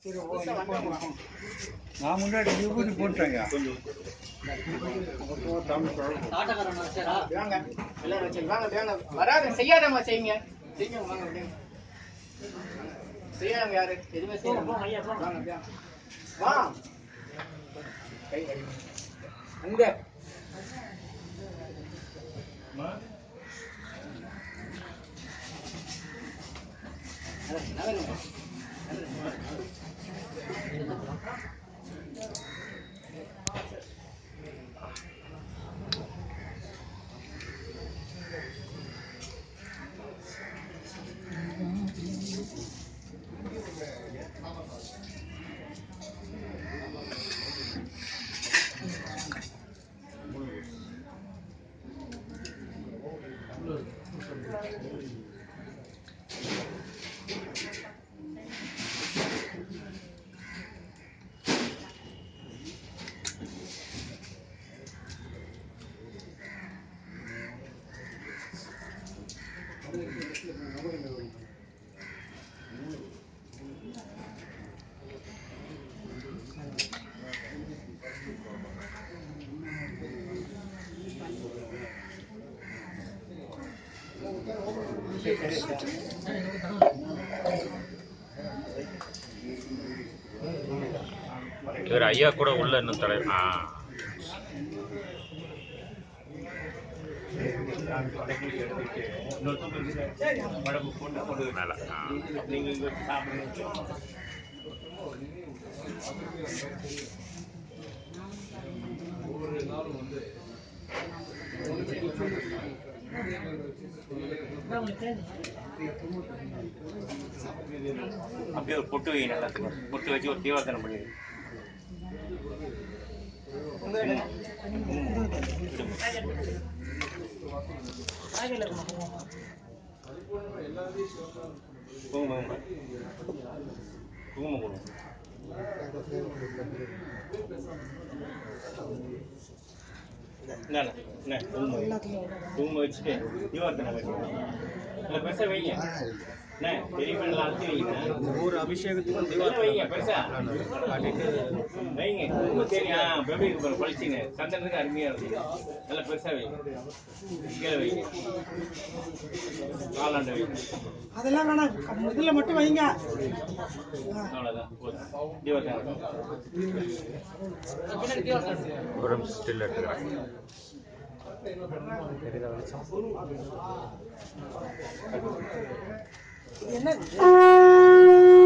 நான் முன்னாடி விபூதி போட்டேங்க ஆட்டக்காரன் வச்சாரா வாங்க எல்லாரும் வச்சு வாங்க வாங்க வராத செய்யாதவங்க செய்யுங்க செய்யுங்க வாங்க அப்படியே செய்யாதவங்க யாரு எதுவுமே செய்யாதவங்க வாங்க அப்படியே வா கை கடி அங்க நகருங்க இவர் ஐயா கூட உள்ள இன்னும் தலை ஆ மேல ஆ. அப்படியே ஒரு பொட்டு வைங்க எல்லாத்துக்கும் பொட்டு வச்சு ஒரு தீவார்த்தனம் பண்ணி குங்குமம் குங்குமம் கொடுங்க என்ன என்ன குங்குமம் குங்குமம் வச்சுட்டு தீவார்த்தனம் வைக்கணும் இல்லை பெருசாக வைங்க என்ன பெரிய பண்ணலாம் அழுத்தி வைங்க ஒவ்வொரு அபிஷேகத்துக்கும் இதெல்லாம் வைங்க பெருசா வைங்க குங்குமம் சரி ஆ எப்படி இருக்கு பாருங்க பளிச்சுங்க சந்தனத்துக்கு அருமையா இருக்கும் நல்லா பெருசா வைங்க கீழே வைங்க காலாண்ட வைங்க அதெல்லாம் வேணாம் இதுல மட்டும் வைங்க அவ்வளோதான் போதும் தீபாவளி ஒரு நிமிஷம் ஸ்டில் எடுத்துக்கிறேன் என்ன